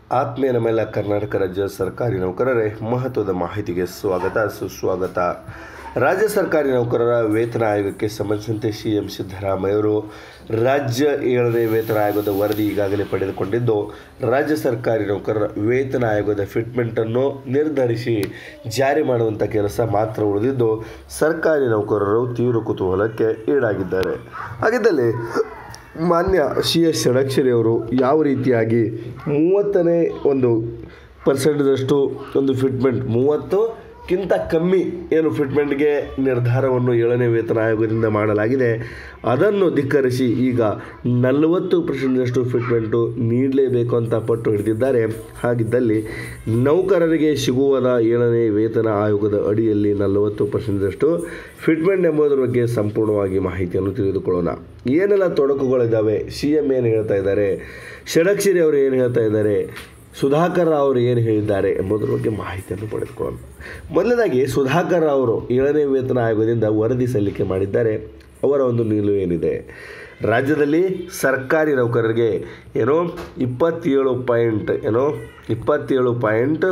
ಆತ್ಮೀಯ ನಮ್ಮೆಲ್ಲ ಕರ್ನಾಟಕ ರಾಜ್ಯ ಸರ್ಕಾರಿ ನೌಕರರೇ ಮಹತ್ವದ ಮಾಹಿತಿಗೆ ಸ್ವಾಗತ ಸುಸ್ವಾಗತ ರಾಜ್ಯ ಸರ್ಕಾರಿ ನೌಕರರ ವೇತನ ಆಯೋಗಕ್ಕೆ ಸಂಬಂಧಿಸಿದಂತೆ ಸಿ ಎಂ ಸಿದ್ದರಾಮಯ್ಯವರು ರಾಜ್ಯ ಏಳನೇ ವೇತನ ಆಯೋಗದ ವರದಿ ಈಗಾಗಲೇ ಪಡೆದುಕೊಂಡಿದ್ದು ರಾಜ್ಯ ಸರ್ಕಾರಿ ನೌಕರರ ವೇತನ ಆಯೋಗದ ಫಿಟ್ಮೆಂಟನ್ನು ನಿರ್ಧರಿಸಿ ಜಾರಿ ಮಾಡುವಂಥ ಕೆಲಸ ಮಾತ್ರ ಉಳಿದಿದ್ದು ಸರ್ಕಾರಿ ನೌಕರರು ತೀವ್ರ ಕುತೂಹಲಕ್ಕೆ ಈಡಾಗಿದ್ದಾರೆ ಹಾಗಿದ್ದಲ್ಲಿ ಮಾನ್ಯ ಸಿ ಎಸ್ ಷಡಕ್ಷರಿ ಅವರು ಯಾವ ರೀತಿಯಾಗಿ ಮೂವತ್ತನೇ ಒಂದು ಪರ್ಸೆಂಟ್ದಷ್ಟು ಒಂದು ಫಿಟ್ಮೆಂಟ್ ಮೂವತ್ತಕ್ಕಿಂತ ಕಮ್ಮಿ ಏನು ಫಿಟ್ಮೆಂಟ್ಗೆ ನಿರ್ಧಾರವನ್ನು ಏಳನೇ ವೇತನ ಆಯೋಗದಿಂದ ಮಾಡಲಾಗಿದೆ ಅದನ್ನು ಧಿಕ್ಕರಿಸಿ ಈಗ ನಲವತ್ತು ಪರ್ಸೆಂಟ್ದಷ್ಟು ಫಿಟ್ಮೆಂಟು ನೀಡಲೇಬೇಕು ಅಂತ ಪಟ್ಟು ಹಿಡಿದಿದ್ದಾರೆ ಹಾಗಿದ್ದಲ್ಲಿ ನೌಕರರಿಗೆ ಸಿಗುವದ ಏಳನೇ ವೇತನ ಆಯೋಗದ ಅಡಿಯಲ್ಲಿ ನಲವತ್ತು ಪರ್ಸೆಂಟ್ದಷ್ಟು ಫಿಟ್ಮೆಂಟ್ ಎಂಬುದರ ಬಗ್ಗೆ ಸಂಪೂರ್ಣವಾಗಿ ಮಾಹಿತಿಯನ್ನು ತಿಳಿದುಕೊಳ್ಳೋಣ ಏನೆಲ್ಲ ತೊಡಕುಗಳಿದ್ದಾವೆ ಸಿ ಎಂ ಏನು ಹೇಳ್ತಾ ಇದ್ದಾರೆ ಷಡಕ್ಷರಿ ಅವರು ಏನು ಹೇಳ್ತಾ ಇದ್ದಾರೆ ಸುಧಾಕರ್ ರಾವ್ ಅವರು ಏನು ಹೇಳಿದ್ದಾರೆ ಎಂಬುದರ ಬಗ್ಗೆ ಮಾಹಿತಿಯನ್ನು ಪಡೆದುಕೊಳ್ಳೋಣ ಮೊದಲನೇದಾಗಿ ಸುಧಾಕರ್ ರಾವ್ ಅವರು ಏಳನೇ ವೇತನ ಆಯೋಗದಿಂದ ವರದಿ ಸಲ್ಲಿಕೆ ಮಾಡಿದ್ದಾರೆ ಅವರ ಒಂದು ನಿಲುವು ಏನಿದೆ ರಾಜ್ಯದಲ್ಲಿ ಸರ್ಕಾರಿ ನೌಕರರಿಗೆ ಏನೋ ಇಪ್ಪತ್ತೇಳು ಪಾಯಿಂಟ್ ಏನೋ ಇಪ್ಪತ್ತೇಳು ಪಾಯಿಂಟ್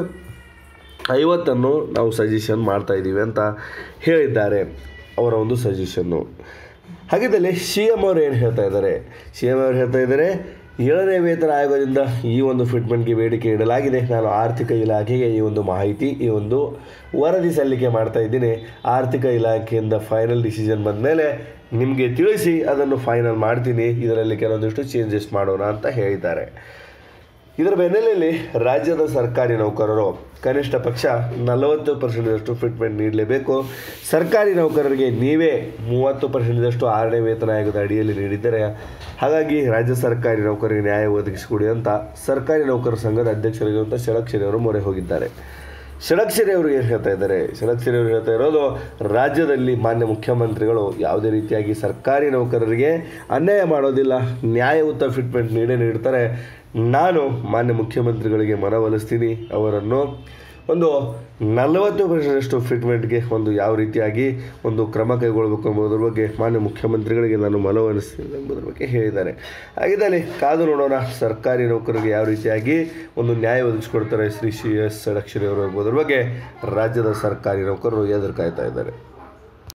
ಐವತ್ತನ್ನು ನಾವು ಸಜೆಷನ್ ಮಾಡ್ತಾ ಇದ್ದೀವಿ ಅಂತ ಹೇಳಿದ್ದಾರೆ ಅವರ ಒಂದು ಸಜೆಷನ್ನು ಹಾಗಿದ್ದಲ್ಲಿ ಸಿ ಎಮ್ ಅವರು ಏನು ಹೇಳ್ತಾ ಇದ್ದಾರೆ ಸಿ ಎಮ್ ಅವರು ಹೇಳ್ತಾ ಇದ್ದಾರೆ ಏಳನೇ ವೇತನ ಆಯೋಗದಿಂದ ಈ ಒಂದು ಫಿಟ್ಮೆಂಟ್ಗೆ ಬೇಡಿಕೆ ಇಡಲಾಗಿದೆ ನಾನು ಆರ್ಥಿಕ ಇಲಾಖೆಗೆ ಈ ಒಂದು ಮಾಹಿತಿ ಈ ಒಂದು ವರದಿ ಸಲ್ಲಿಕೆ ಮಾಡ್ತಾ ಇದ್ದೀನಿ ಆರ್ಥಿಕ ಇಲಾಖೆಯಿಂದ ಫೈನಲ್ ಡಿಸಿಷನ್ ಬಂದ ಮೇಲೆ ನಿಮಗೆ ತಿಳಿಸಿ ಅದನ್ನು ಫೈನಲ್ ಮಾಡ್ತೀನಿ ಇದರಲ್ಲಿ ಕೆಲವೊಂದಿಷ್ಟು ಚೇಂಜಸ್ ಮಾಡೋಣ ಅಂತ ಹೇಳಿದ್ದಾರೆ ಇದರ ಬೆನ್ನಲೆಯಲ್ಲಿ ರಾಜ್ಯದ ಸರ್ಕಾರಿ ನೌಕರರು ಕನಿಷ್ಠ ಪಕ್ಷ ನಲವತ್ತು ಪರ್ಸೆಂಟದಷ್ಟು ಫಿಟ್ಮೆಂಟ್ ನೀಡಲೇಬೇಕು ಸರ್ಕಾರಿ ನೌಕರರಿಗೆ ನೀವೇ ಮೂವತ್ತು ಪರ್ಸೆಂಟದಷ್ಟು ಆರನೇ ವೇತನ ಆಯೋಗದ ಅಡಿಯಲ್ಲಿ ನೀಡಿದ್ದಾರೆ ಹಾಗಾಗಿ ರಾಜ್ಯ ಸರ್ಕಾರಿ ನೌಕರರಿಗೆ ನ್ಯಾಯ ಒದಗಿಸಿಕೊಡಿ ಅಂತ ಸರ್ಕಾರಿ ನೌಕರರ ಸಂಘದ ಅಧ್ಯಕ್ಷರಾಗಿರುವಂಥ ಷಡಕ್ಷರಿ ಅವರು ಮೊರೆ ಹೋಗಿದ್ದಾರೆ ಷಡಕ್ಷರಿ ಅವರು ಏನು ಹೇಳ್ತಾ ಇದ್ದಾರೆ ಷಡಕ್ಷರಿ ಅವರು ಹೇಳ್ತಾ ಇರೋದು ರಾಜ್ಯದಲ್ಲಿ ಮಾನ್ಯ ಮುಖ್ಯಮಂತ್ರಿಗಳು ಯಾವುದೇ ರೀತಿಯಾಗಿ ಸರ್ಕಾರಿ ನೌಕರರಿಗೆ ಅನ್ಯಾಯ ಮಾಡೋದಿಲ್ಲ ನ್ಯಾಯಯುತ ಫಿಟ್ಮೆಂಟ್ ನೀಡೇ ನೀಡ್ತಾರೆ ನಾನು ಮಾನ್ಯ ಮುಖ್ಯಮಂತ್ರಿಗಳಿಗೆ ಮನವೊಲಿಸ್ತೀನಿ ಅವರನ್ನು ಒಂದು ನಲವತ್ತು ಪರ್ಸೆಂಟಷ್ಟು ಫಿಟ್ಮೆಂಟ್ಗೆ ಒಂದು ಯಾವ ರೀತಿಯಾಗಿ ಒಂದು ಕ್ರಮ ಕೈಗೊಳ್ಳಬೇಕು ಎಂಬುದರ ಬಗ್ಗೆ ಮಾನ್ಯ ಮುಖ್ಯಮಂತ್ರಿಗಳಿಗೆ ನಾನು ಮನವೊಲಿಸ್ತೀನಿ ಎಂಬುದರ ಬಗ್ಗೆ ಹೇಳಿದ್ದಾರೆ ಹಾಗಿದ್ದಲ್ಲಿ ಕಾದು ನೋಡೋಣ ಸರ್ಕಾರಿ ನೌಕರರಿಗೆ ಯಾವ ರೀತಿಯಾಗಿ ಒಂದು ನ್ಯಾಯ ಒದಗಿಸ್ಕೊಡ್ತಾರೆ ಶ್ರೀ ಸಿ ಎಸ್ ಷಡಕ್ಷರಿ ಅವರು ಎಂಬುದರ ಬಗ್ಗೆ ರಾಜ್ಯದ ಸರ್ಕಾರಿ ನೌಕರರು ಎದುರು ಕಾಯ್ತಾ ಇದ್ದಾರೆ